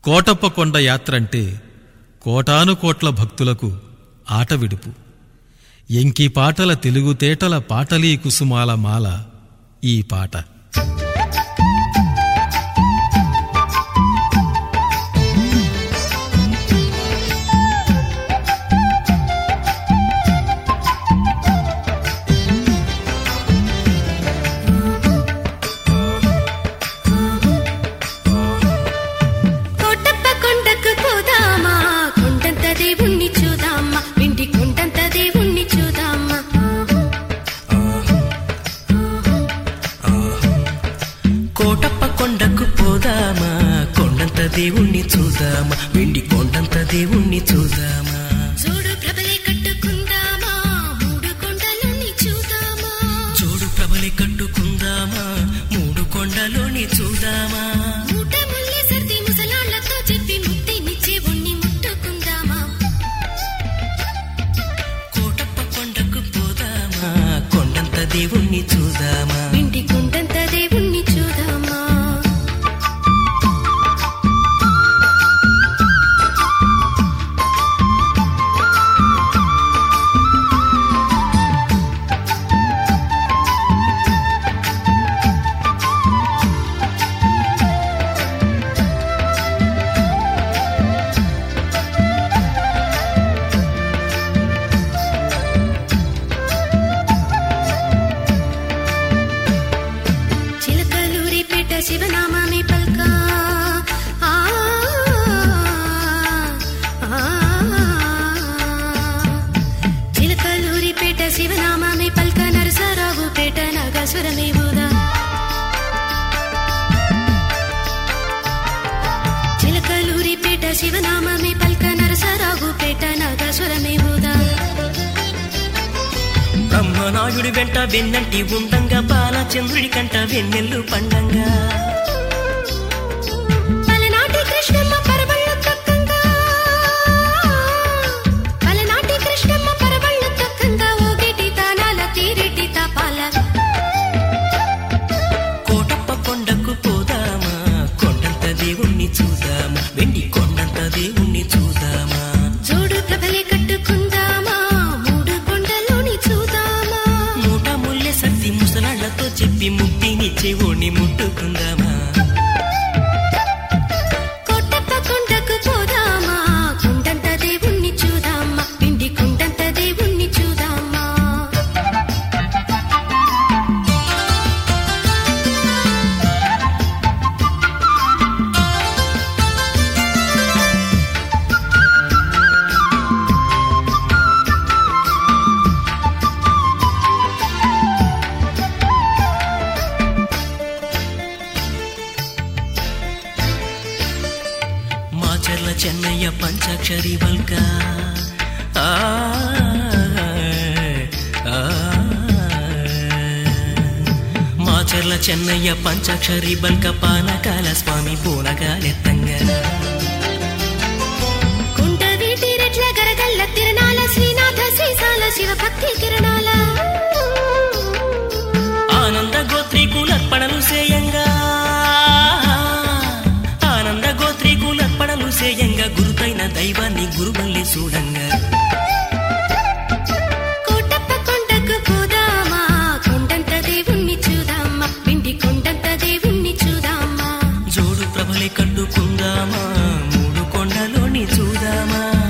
కోటప్ప కొండ యాత్రంటే కోటాను కోట్ల భక్తులకు ఆట విడుపు ఎంకి పాటల తెలుగుతేటల పాటలీ కుసుమాల మాల ఈ పాట కోటప్ప కొండకు పోదామా కొండంత దేవుణ్ణి చూదామా ఇంటి కొండంత దేవుణ్ణి చూదామా కోటప్ప కొండకు పోదామా కొండంత దేవుణ్ణి చూద్దామా వెండి కొండంత దేవుణ్ణి చూద్దామా చూడు ప్రభలే కట్టుకుందామా మూడు కొండలని చూదామా చూడు ప్రబలి కట్టుకుందామా మూడు కొండలోని చూద్దామా మూట ముల్లె సర్ది ముసలాళ్లతో చెప్పి ముక్తినిచ్చే ఉన్ని ముట్టుకుందామా కోటప్ప కొండకు పోదామా కొండంత దేవుణ్ణి చూద్దామా ఇంటి కొండంత దేవుణ్ణి చూదామా చిలకలూరిపేట శివనామామి పల్క ఆ, ఆ, చిలకలూరిపేట శివనామామి పల్క నరసరావుపేట నాగసురమే బూదా చిలకలూరిపేట శివనామమే పల్క నరసరావుపేట నాగసురమే బూదా బ్రహ్మనాయుడి వెంట వెన్నంటి ఉండంగా బాలచంద్రుడి కంట వెన్నెల్లు పండంగా పలనాటి కృష్ణమ్మ పరవళ్ళు తొక్కంగా పలనాటి కృష్ణమ్మ పరవళ్ళు తొక్కంగా ఊగిటి తానాల తీరిటి తాపాల కోటప్ప కొండకు పోదామా కొండంత దేవుణ్ణి చూద్దామా వెండి కొండంత దేవుణ్ణి చూద్దామా చూడు ప్రభలే కట్టుకుందామా మూడు కొండలోని చూదామా మూట ముల్లె సత్తి ముసలాళ్లతో చెప్పి ముక్తినిచ్చే ఓణి ముట్టుకుందామా కోటప్ప కొండకు పోదామా కొండంత దేవుణ్ణి చూదామా ఇంటి కొండంత దేవుణ్ణి చూదామా మాచర్ల చెన్నయ్య పంచాక్షరి వల్క ఆ, ఆ, మాచర్ల చెన్నయ్య పంచాక్షరి బల్క పానకాల స్వామి పూనకాలెత్తంగా కుంట వీటి రెట్ల గరగల్ల తిరణాల శ్రీనాథ శ్రీశాల శివభక్తి కిరణాల ఆనంద గోత్రీకులర్పణలు సేయంగా ఆనంద గోత్రీకులర్పణలు సేయంగా గురుతైన దైవాన్ని గురువల్లి చూడంగా కోటప్ప కొండకు పోదామా కొండంత దేవుణ్ణి చూదామా పిండి కొండంత దేవుణ్ణి చూదామా జోడు ప్రభలే కట్టుకుందామా మూడు కొండలోని చూదామా